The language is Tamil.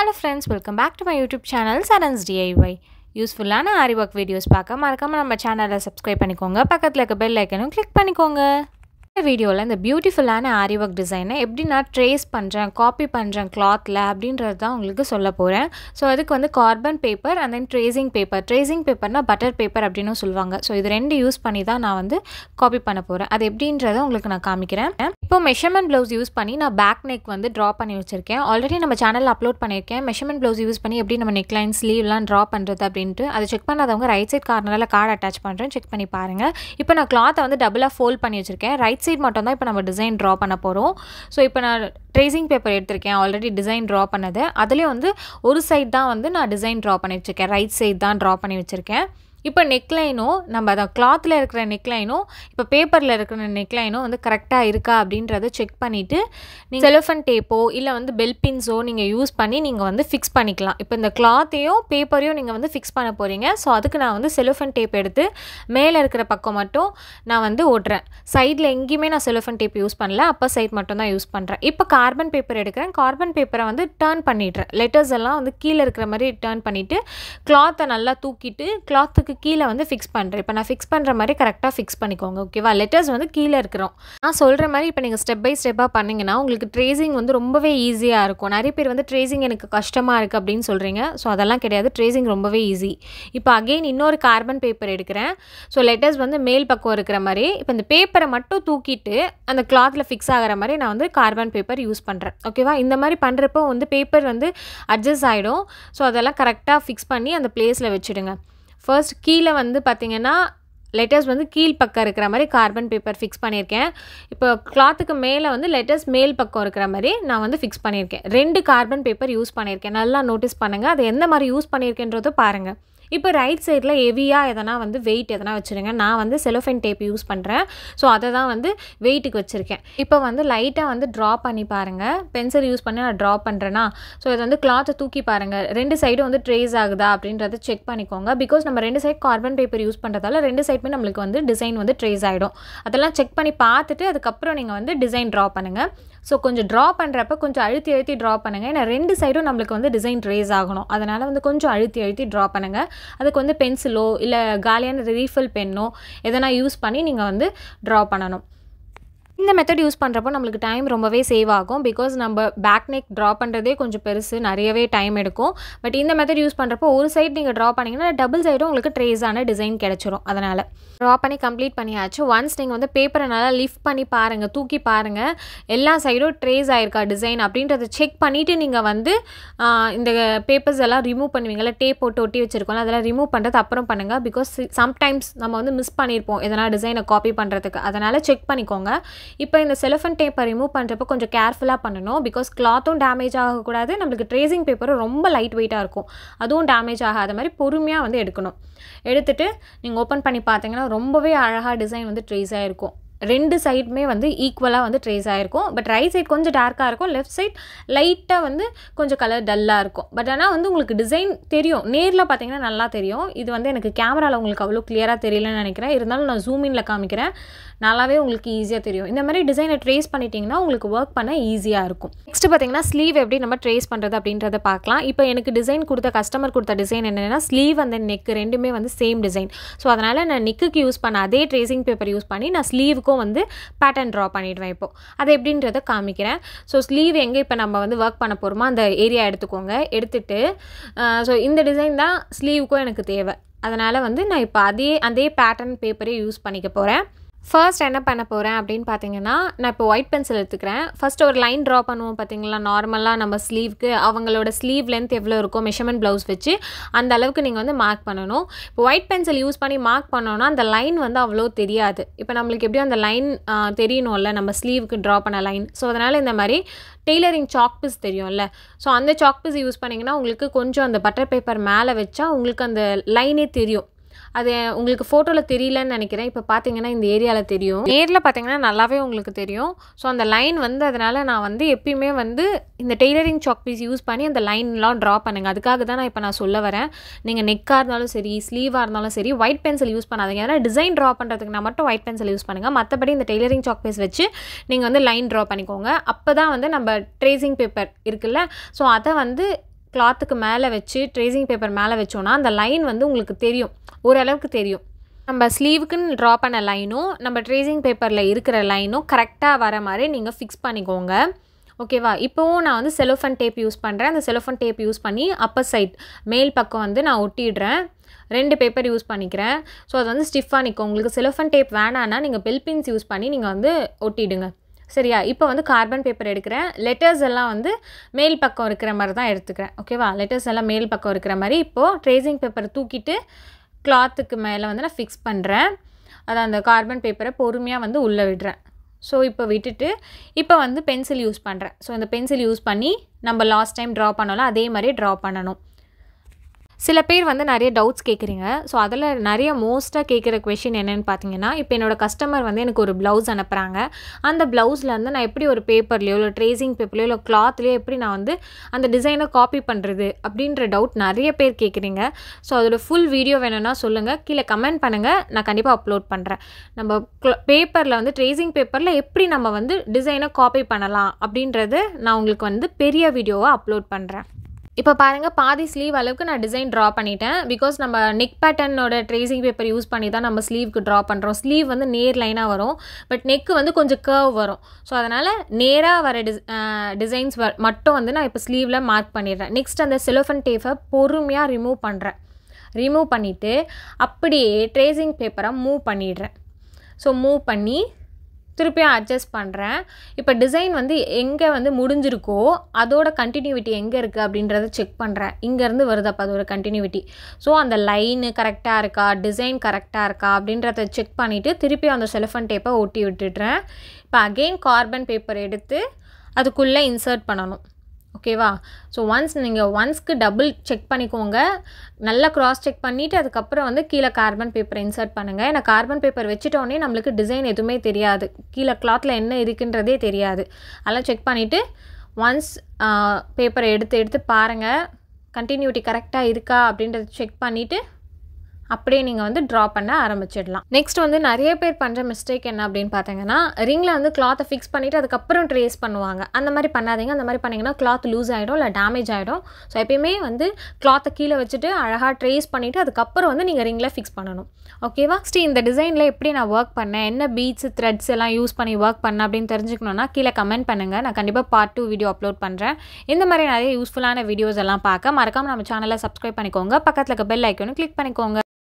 hello friends welcome back to my YouTube channel Saran's DIY யூஸ்ஃபுல்லான ஆரி ஒர்க் வீடியோஸ் பார்க்க மறக்காமல் நம்ம சேனலை சப்ஸ்கிரைப் பண்ணிக்கோங்க பக்கத்தில் இருக்க பெல் ஐக்கனும் கிளிக் பண்ணிக்கோங்க இந்த வீடியோவில் இந்த பியூட்டிஃபுல்லான ஆரி ஒர்க் டிசைனை எப்படி நான் ட்ரேஸ் பண்ணுறேன் காப்பி பண்ணுறேன் கிளாத்தில் அப்படின்றது தான் உங்களுக்கு சொல்ல போகிறேன் ஸோ அதுக்கு வந்து carbon paper and then tracing paper tracing பேப்பர்னா பட்டர் பேப்பர் அப்படின்னு சொல்லுவாங்க ஸோ இது ரெண்டு யூஸ் பண்ணி தான் நான் வந்து காப்பி பண்ண போகிறேன் அது எப்படின்றத உங்களுக்கு நான் காமிக்கிறேன் இப்போ மெஷர்மெண்ட் ப்ளவுஸ் யூஸ் பண்ணி நான் பேக் நெக் வந்து ட்ரா பண்ணி வச்சுருக்கேன் ஆல்ரெடி நம்ம சேனலில் அப்லோட் பண்ணியிருக்கேன் மெஷர்மெண்ட் ப்ளவுஸ் யூஸ் பண்ணி எப்படி நம்ம நெக்லைன் ஸ்லீவ்லாம் ட்ரா பண்ணுறது அப்படின்ட்டு அதை செக் பண்ணாதவங்க ரைட் சைட் கார்னரில் கார்டு அட்டாச் பண்ணுறேன் செக் பண்ணி பாருங்கள் இப்போ நான் கிளாத்தை வந்து டபுளாக ஃபோல்ட் பண்ணி வச்சுருக்கேன் ரைட் சைட் மட்டும் தான் இப்போ நம்ம டிசைன் ட்ரா பண்ண போகிறோம் ஸோ இப்போ நான் ட்ரேசிங் பேப்பர் எடுத்திருக்கேன் ஆல்ரெடி டிசைன் ட்ரா பண்ணது அதுலேயும் வந்து ஒரு சைட் தான் வந்து நான் டிசைன் ட்ரா பண்ணி வச்சுருக்கேன் ரைட் சைட் தான் ட்ரா பண்ணி வச்சுருக்கேன் இப்போ நெக்லைனும் நம்ம அதை கிளாத்தில் இருக்கிற நெக்லைனும் இப்போ பேப்பரில் இருக்கிற நெக்லைனும் வந்து கரெக்டாக இருக்கா அப்படின்றத செக் பண்ணிவிட்டு நீங்கள் செலஃபன் டேப்போ இல்லை வந்து பெல் பின்ஸோ நீங்கள் யூஸ் பண்ணி நீங்கள் வந்து ஃபிக்ஸ் பண்ணிக்கலாம் இப்போ இந்த கிளாத்தையும் பேப்பரையும் நீங்கள் வந்து ஃபிக்ஸ் பண்ண போகிறீங்க ஸோ அதுக்கு நான் வந்து செலோஃபன் டேப் எடுத்து மேலே இருக்கிற பக்கம் மட்டும் நான் வந்து ஓட்டுறேன் சைடில் எங்கேயுமே நான் செலோஃபன் டேப் யூஸ் பண்ணல அப்போ சைட் மட்டும் தான் யூஸ் பண்ணுறேன் இப்போ கார்பன் பேப்பர் எடுக்கிறேன் கார்பன் பேப்பரை வந்து டேர்ன் பண்ணிடுறேன் லெட்டர்ஸ் எல்லாம் வந்து கீழே இருக்கிற மாதிரி டேர்ன் பண்ணிவிட்டு கிளாத்தை நல்லா தூக்கிட்டு கிளாத்துக்கு கீழே வந்து ஃபிக்ஸ் பண்ணுறேன் இப்போ நான் ஃபிக்ஸ் பண்ணுற மாதிரி கரெக்டாக ஃபிக்ஸ் பண்ணிக்கோங்க ஓகேவா லெட்டர்ஸ் வந்து கீழே இருக்கிறோம் நான் சொல்கிற மாதிரி இப்போ நீங்கள் ஸ்டெப் பை ஸ்டெப்பாக பண்ணிங்கன்னா உங்களுக்கு ட்ரேசிங் வந்து ரொம்பவே ஈஸியாக இருக்கும் நிறைய பேர் வந்து ட்ரேசிங் எனக்கு கஷ்டமாக இருக்குது அப்படின்னு சொல்கிறீங்க ஸோ அதெல்லாம் கிடையாது ட்ரேசிங் ரொம்பவே ஈஸி இப்போ அகெயின் இன்னொரு கார்பன் பேப்பர் எடுக்கிறேன் ஸோ லெட்டர்ஸ் வந்து மேல் பக்கம் இருக்கிற மாதிரி இப்போ இந்த பேப்பரை மட்டும் தூக்கிட்டு அந்த கிளாத்தில் ஃபிக்ஸ் ஆகிற மாதிரி நான் வந்து கார்பன் பேப்பர் யூஸ் பண்ணுறேன் ஓகேவா இந்த மாதிரி பண்ணுறப்போ வந்து பேப்பர் வந்து அட்ஜஸ்ட் ஆகிடும் ஸோ அதெல்லாம் கரெக்டாக ஃபிக்ஸ் பண்ணி அந்த பிளேஸில் வச்சுடுங்க ஃபர்ஸ்ட் கீழே வந்து பார்த்திங்கன்னா லெட்டர்ஸ் வந்து கீழ் பக்கம் இருக்கிற மாதிரி கார்பன் பேப்பர் ஃபிக்ஸ் பண்ணியிருக்கேன் இப்போ கிளாத்துக்கு மேலே வந்து லெட்டர்ஸ் மேல் பக்கம் இருக்கிற மாதிரி நான் வந்து ஃபிக்ஸ் பண்ணியிருக்கேன் ரெண்டு கார்பன் பேப்பர் யூஸ் பண்ணியிருக்கேன் நல்லா நோட்டீஸ் பண்ணுங்கள் அது எந்த மாதிரி யூஸ் பண்ணியிருக்கேன்றதும் பாருங்கள் இப்போ ரைட் சைடில் ஹெவியாக எதனா வந்து வெயிட் எதனா வச்சுருங்க நான் வந்து செலோஃபென் டேப் யூஸ் பண்ணுறேன் ஸோ அதை தான் வந்து வெயிட்டுக்கு வச்சுருக்கேன் இப்போ வந்து லைட்டாக வந்து ட்ரா பண்ணி பாருங்கள் பென்சில் யூஸ் பண்ணி நான் ட்ரா பண்ணுறேன்னா ஸோ இது வந்து கிளாத்தை தூக்கி பாருங்கள் ரெண்டு சைடும் வந்து ட்ரேஸ் ஆகுதா அப்படின்றத செக் பண்ணிக்கோங்க பிகாஸ் நம்ம ரெண்டு சைட் கார்பன் பேப்பர் யூஸ் பண்ணுறதால ரெண்டு சைடுமே நம்மளுக்கு வந்து டிசைன் வந்து ட்ரேஸ் ஆகிடும் அதெல்லாம் செக் பண்ணி பார்த்துட்டு அதுக்கப்புறம் நீங்கள் வந்து டிசைன் ட்ரா பண்ணுங்கள் ஸோ கொஞ்சம் ட்ரா பண்ணுறப்ப கொஞ்சம் அழுத்தி அழுத்தி ட்ரா பண்ணுங்கள் ஏன்னா ரெண்டு சைடும் நம்மளுக்கு வந்து டிசைன் ட்ரேஸ் ஆகணும் அதனால் வந்து கொஞ்சம் அழுத்தி அழுத்தி ட்ரா பண்ணுங்கள் அதுக்கு வந்து பென்சிலோ இல்லை காலியான ரீஃபில் பென்னோ எதனா யூஸ் பண்ணி நீங்கள் வந்து ட்ரா பண்ணணும் இந்த மெத்தட் யூஸ் பண்ணுறப்போ நம்மளுக்கு டைம் ரொம்பவே சேவ் ஆகும் பிகாஸ் நம்ம பேக் நெக் ட்ரா பண்ணுறதே கொஞ்சம் பெருசு நிறையவே டைம் எடுக்கும் பட் இந்த மெத்தட் யூஸ் பண்ணுறப்போ ஒரு சைடு நீங்கள் ட்ரா பண்ணிங்கன்னா டபுள் சைடும் உங்களுக்கு ட்ரேஸான டிசைன் கிடச்சிரும் அதனால் ட்ரா பண்ணி கம்ப்ளீட் பண்ணியாச்சு ஒன்ஸ் நீங்கள் வந்து பேப்பரை நல்லா லிஃப்ட் பண்ணி பாருங்கள் தூக்கி பாருங்கள் எல்லா சைடும் ட்ரேஸ் ஆயிருக்கா டிசைன் அப்படின்றத செக் பண்ணிவிட்டு நீங்கள் வந்து இந்த பேப்பர்ஸ் எல்லாம் ரிமூவ் பண்ணுவீங்களா டேப் போட்டு ஒட்டி வச்சுருக்கோம்ல அதெல்லாம் ரிமூவ் பண்ணுறது அப்புறம் பண்ணுங்கள் பிகாஸ் சம்டைம்ஸ் நம்ம வந்து மிஸ் பண்ணியிருப்போம் எதனா டிசைனை காப்பி பண்ணுறதுக்கு அதனால் செக் பண்ணிக்கோங்க இப்போ இந்த செலஃபன் டேப்பை ரிமூவ் பண்ணுறப்போ கொஞ்சம் கேர்ஃபுல்லாக பண்ணணும் பிகாஸ் கிளாத்தும் டேமேஜ் ஆகக்கூடாது நம்மளுக்கு ட்ரேசிங் பேப்பரும் ரொம்ப லைட் வெயிட்டாக இருக்கும் அதுவும் டேமேஜ் ஆகாத மாதிரி பொறுமையாக வந்து எடுக்கணும் எடுத்துகிட்டு நீங்கள் ஓப்பன் பண்ணி பார்த்தீங்கன்னா ரொம்பவே அழகாக டிசைன் வந்து ட்ரேஸ் ஆகிருக்கும் ரெண்டு சைடுமே வந்து ஈக்குவலாக வந்து ட்ரேஸ் ஆகிருக்கும் பட் ரைட் சைட் கொஞ்சம் டார்க்காக இருக்கும் லெஃப்ட் சைட் லைட்டாக வந்து கொஞ்சம் கலர் டல்லாக இருக்கும் பட் ஆனால் வந்து உங்களுக்கு டிசைன் தெரியும் நேரில் பார்த்தீங்கன்னா நல்லா தெரியும் இது வந்து எனக்கு கேமராவில் உங்களுக்கு அவ்வளோ கிளியராக தெரியலன்னு நினைக்கிறேன் இருந்தாலும் நான் ஜூமினில் காமிக்கிறேன் நல்லாவே உங்களுக்கு ஈஸியாக தெரியும் இந்த மாதிரி டிசைனை ட்ரேஸ் பண்ணிட்டீங்கன்னா உங்களுக்கு ஒர்க் பண்ண ஈஸியாக இருக்கும் நெக்ஸ்ட் பார்த்தீங்கன்னா ஸ்லீவ் எப்படி நம்ம ட்ரேஸ் பண்ணுறது அப்படின்றத பார்க்கலாம் இப்போ எனக்கு டிசைன் கொடுத்த கஸ்டமர் கொடுத்த டிசைன் என்னென்னா ஸ்லீவ் அந்த நெக் ரெண்டுமே வந்து சேம் டிசைன் ஸோ அதனால் நான் நெக்குக்கு யூஸ் பண்ண அதே ட்ரேசிங் பேப்பர் யூஸ் பண்ணி நான் ஸ்லீவுக்கும் வந்து பேட்டர்ன் ட்ரா பண்ணிவிடுவேன் இப்போ அது எப்படின்றத காமிக்கிறேன் ஸோ ஸ்லீவ் எங்கே இப்போ நம்ம வந்து ஒர்க் பண்ண போகிறோமோ அந்த ஏரியா எடுத்துக்கோங்க எடுத்துகிட்டு ஸோ இந்த டிசைன் தான் ஸ்லீவுக்கும் எனக்கு தேவை அதனால் வந்து நான் இப்போ அதே அதே பேட்டர்ன் பேப்பரே யூஸ் பண்ணிக்க போகிறேன் ஃபர்ஸ்ட் என்ன பண்ண போகிறேன் அப்படின்னு பார்த்தீங்கன்னா நான் இப்போ ஒயிட் பென்சில் எடுத்துக்கிறேன் ஃபர்ஸ்ட் ஒரு லைன் ட்ரா பண்ணுவோம் பார்த்தீங்களா நார்மலாக நம்ம ஸ்லீவ்க்கு அவங்களோட ஸ்லீவ் லென்த் எவ்வளோ இருக்கும் மெஷர்மெண்ட் ப்ளவுஸ் வச்சு அந்த அளவுக்கு நீங்கள் வந்து மார்க் பண்ணணும் இப்போ ஒயிட் பென்சில் யூஸ் பண்ணி மார்க் பண்ணோன்னா அந்த லைன் வந்து அவ்வளோ தெரியாது இப்போ நம்மளுக்கு எப்படியும் அந்த லைன் தெரியணும்ல நம்ம ஸ்லீவுக்கு ட்ரா பண்ண லைன் ஸோ அதனால் இந்த மாதிரி டெய்லரிங் சாக் பீஸ் தெரியும்ல ஸோ அந்த சாக் பீஸ் யூஸ் பண்ணிங்கன்னா உங்களுக்கு கொஞ்சம் அந்த பட்டர் பேப்பர் மேலே வச்சா உங்களுக்கு அந்த லைனே தெரியும் அது உங்களுக்கு ஃபோட்டோவில் தெரியலன்னு நினைக்கிறேன் இப்போ பார்த்தீங்கன்னா இந்த ஏரியாவில் தெரியும் நேரில் பார்த்தீங்கன்னா நல்லாவே உங்களுக்கு தெரியும் ஸோ அந்த லைன் வந்து அதனால் நான் வந்து எப்பயுமே வந்து இந்த டெய்லரிங் சாக் பீஸ் யூஸ் பண்ணி அந்த லைன்லாம் ட்ரா பண்ணுங்கள் அதுக்காக தான் நான் இப்போ நான் சொல்ல வரேன் நீங்கள் நெக்காக இருந்தாலும் சரி ஸ்லீவாக இருந்தாலும் சரி ஒயிட் பென்சில் யூஸ் பண்ணாதீங்க ஏன்னா டிசைன் ட்ரா பண்ணுறதுக்கு நான் மட்டும் ஒயிட் பென்சில் யூஸ் பண்ணுங்கள் மற்றபடி இந்த டெய்லரிங் சாக் பீஸ் வச்சு நீங்கள் வந்து லைன் ட்ரா பண்ணிக்கோங்க அப்போ தான் வந்து நம்ம ட்ரேசிங் பேப்பர் இருக்குல்ல ஸோ அதை வந்து கிளாத்துக்கு மேலே வச்சு ட்ரேசிங் பேப்பர் மேலே வச்சோன்னா அந்த லைன் வந்து உங்களுக்கு தெரியும் ஓரளவுக்கு தெரியும் நம்ம ஸ்லீவுக்குன்னு ட்ரா பண்ண லைனும் நம்ம ட்ரேசிங் பேப்பரில் இருக்கிற லைனும் கரெக்டாக வர மாதிரி நீங்கள் ஃபிக்ஸ் பண்ணிக்கோங்க ஓகேவா இப்போவும் நான் வந்து செலோஃபன் டேப் யூஸ் பண்ணுறேன் அந்த செலோஃபன் டேப் யூஸ் பண்ணி அப்பர் சைட் மேல் பக்கம் வந்து நான் ஒட்டிடுறேன் ரெண்டு பேப்பர் யூஸ் பண்ணிக்கிறேன் ஸோ அது வந்து ஸ்டிஃபாக நிற்கும் உங்களுக்கு செலோஃபன் டேப் வேணான்னா நீங்கள் பெல்பின்ஸ் யூஸ் பண்ணி நீங்கள் வந்து ஒட்டிடுங்க சரியா இப்போ வந்து கார்பன் பேப்பர் எடுக்கிறேன் லெட்டர்ஸ் எல்லாம் வந்து மேல் பக்கம் இருக்கிற மாதிரி தான் எடுத்துக்கிறேன் ஓகேவா லெட்டர்ஸ் எல்லாம் மேல் பக்கம் இருக்கிற மாதிரி இப்போது ட்ரேசிங் பேப்பரை தூக்கிட்டு கிளாத்துக்கு மேலே வந்து நான் ஃபிக்ஸ் பண்ணுறேன் அதை அந்த கார்பன் பேப்பரை பொறுமையாக வந்து உள்ளே விடுறேன் ஸோ இப்போ விட்டுட்டு இப்போ வந்து பென்சில் யூஸ் பண்ணுறேன் ஸோ இந்த பென்சில் யூஸ் பண்ணி நம்ம லாஸ்ட் டைம் ட்ரா பண்ணோம்ல அதே மாதிரி ட்ரா பண்ணணும் சில பேர் வந்து நிறைய டவுட்ஸ் கேட்குறீங்க ஸோ அதில் நிறைய மோஸ்ட்டாக கேட்குற கொஷின் என்னென்னு பார்த்தீங்கன்னா இப்போ என்னோடய கஸ்டமர் வந்து எனக்கு ஒரு ப்ளவுஸ் அனுப்புகிறாங்க அந்த ப்ளவுஸில் வந்து நான் எப்படி ஒரு பேப்பர்லையோ இல்லை ட்ரேசிங் பேப்பர்லையோ இல்லை கிளாத்லேயோ எப்படி நான் வந்து அந்த டிசைனை காப்பி பண்ணுறது அப்படின்ற டவுட் நிறைய பேர் கேட்குறீங்க ஸோ அதோட ஃபுல் வீடியோ வேணும்னா சொல்லுங்கள் கீழே கமெண்ட் பண்ணுங்கள் நான் கண்டிப்பாக அப்லோட் பண்ணுறேன் நம்ம பேப்பரில் வந்து ட்ரேசிங் பேப்பரில் எப்படி நம்ம வந்து டிசைனை காப்பி பண்ணலாம் அப்படின்றது நான் உங்களுக்கு வந்து பெரிய வீடியோவாக அப்லோட் பண்ணுறேன் இப்போ பாருங்கள் பாதி ஸ்லீவ் அளவுக்கு நான் டிசைன் ட்ரா பண்ணிட்டேன் பிகாஸ் நம்ம நெக் பேட்டர்னோட ட்ரேசிங் பேப்பர் யூஸ் பண்ணி தான் நம்ம ஸ்லீவ்க்கு ட்ரா பண்ணுறோம் ஸ்லீவ் வந்து நேர் லைனாக வரும் பட் நெக்கு வந்து கொஞ்சம் கர்வ் வரும் ஸோ அதனால் நேராக வர டிஸ் டிசைன்ஸ் வ மட்டும் வந்து நான் இப்போ ஸ்லீவில் மார்க் பண்ணிடுறேன் நெக்ஸ்ட் அந்த செலோஃபன் டேப்பை பொறுமையாக ரிமூவ் பண்ணுறேன் ரிமூவ் பண்ணிவிட்டு அப்படியே ட்ரேசிங் பேப்பரை மூவ் பண்ணிடுறேன் ஸோ மூவ் பண்ணி திருப்பியும் அட்ஜஸ்ட் பண்ணுறேன் இப்போ டிசைன் வந்து எங்கே வந்து முடிஞ்சிருக்கோ அதோட கண்டினியூட்டி எங்கே இருக்குது அப்படின்றத செக் பண்ணுறேன் இங்கேருந்து வருது அப்போ அதோட கண்டினியூட்டி ஸோ அந்த லைனு கரெக்டாக இருக்கா டிசைன் கரெக்டாக இருக்கா அப்படின்றத செக் பண்ணிவிட்டு திருப்பி அந்த செலஃபன் டேப்பை ஒட்டி விட்டுடுறேன் இப்போ அகெயின் கார்பன் பேப்பர் எடுத்து அதுக்குள்ளே இன்சர்ட் பண்ணணும் ஓகேவா ஸோ ஒன்ஸ் நீங்கள் ஒன்ஸ்க்கு டபுள் செக் பண்ணிக்கோங்க நல்லா க்ராஸ் செக் பண்ணிவிட்டு அதுக்கப்புறம் வந்து கீழே கார்பன் பேப்பரை இன்சர்ட் பண்ணுங்கள் ஏன்னா கார்பன் பேப்பர் வச்சுட்டோடனே நம்மளுக்கு டிசைன் எதுவுமே தெரியாது கீழே கிளாத்தில் என்ன இருக்குன்றதே தெரியாது அதெல்லாம் செக் பண்ணிவிட்டு ஒன்ஸ் பேப்பரை எடுத்து எடுத்து பாருங்கள் கண்டினியூட்டி கரெக்டாக இருக்கா அப்படின்றத செக் பண்ணிவிட்டு அப்படியே நீங்கள் வந்து ட்ரா பண்ண ஆரம்பிச்சிடலாம் நெக்ஸ்ட் வந்து நிறைய பேர் பண்ணுற மிஸ்டேக் என்ன அப்படின்னு பார்த்தீங்கன்னா ரிங்கில் வந்து கிளாத்தை ஃபிக்ஸ் பண்ணிவிட்டு அதுக்கப்புறம் ட்ரேஸ் பண்ணுவாங்க அந்த மாதிரி பண்ணாதீங்க அந்த மாதிரி பண்ணிங்கன்னா கிளாத் லூஸ் ஆகிடும் இல்லை டேமேஜ் ஆகிடும் ஸோ எப்பயுமே வந்து கிளாத்தை கீழே வச்சுட்டு அழகாக ட்ரேஸ் பண்ணிவிட்டு அதுக்கப்புறம் வந்து நீங்கள் ரிங்கில் ஃபிக்ஸ் பண்ணணும் ஓகேவா ஸ்ரீ இந்த டிசைனில் எப்படி நான் ஒர்க் பண்ணேன் என்ன பீட்ஸ் த்ரெட்ஸ் எல்லாம் யூஸ் பண்ணி ஒர்க் பண்ணேன் அப்படின்னு தெரிஞ்சுக்கணுன்னா கீழே கமெண்ட் பண்ணுங்கள் நான் கண்டிப்பாக பார்ட் டூ வீடியோ அப்லோட் பண்ணுறேன் இந்த மாதிரி நிறைய யூஸ்ஃபுல்லான வீடியோஸ் எல்லாம் பார்க்க மறக்காமல் நம்ம சேனலை சப்ஸ்கிரைப் பண்ணிக்கோங்க பக்கத்தில் இருக்க பெல் ஐக்கோன்னு கிளிக் பண்ணிக்கோங்க